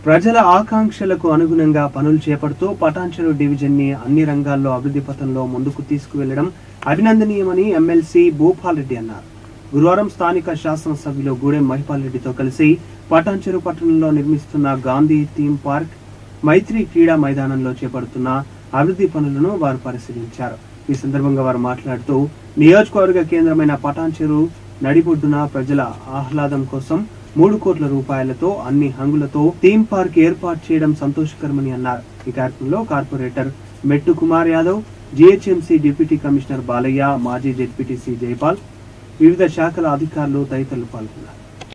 ప్రజల ఆకాంక్షలకు అనుగుణంగా పనులు చేపడుతూ పటాన్చెరు డివిజన్ ని అన్ని రంగాల్లో అభివృద్ధి పథంలో ముందుకు తీసుకువెళ్లడం అభినందనీయమని ఎమ్మెల్సీ భూపాల్ రెడ్డి అన్నారు గురువారం స్థానిక శాసనసభ్యులు గూడెం మహిపాల్ రెడ్డితో కలిసి పటాన్చెరు పట్టణంలో నిర్మిస్తున్న గాంధీ థీమ్ పార్క్ మైత్రి క్రీడా మైదానంలో చేపడుతున్న అభివృద్ధి పనులను వారు పరిశీలించారు ఈ సందర్భంగా వారు మాట్లాడుతూ నియోజకవర్గ కేంద్రమైన పటాన్చెరు నడిబొడ్డున ప్రజల ఆహ్లాదం కోసం మూడు కోట్ల రూపాయలతో అన్ని హంగులతో థీమ్ పార్క్ ఏర్పాటు చేయడం సంతోషకరమని అన్నారు ఈ కార్యక్రమంలో corporator Mettu Kumar Yadav GHMC deputy commissioner Balayya మాజీ జెడ్పీటీసీ జైపాల్ వివిధ శాఖల అధికారులు తదితరులు పాల్గొన్నారు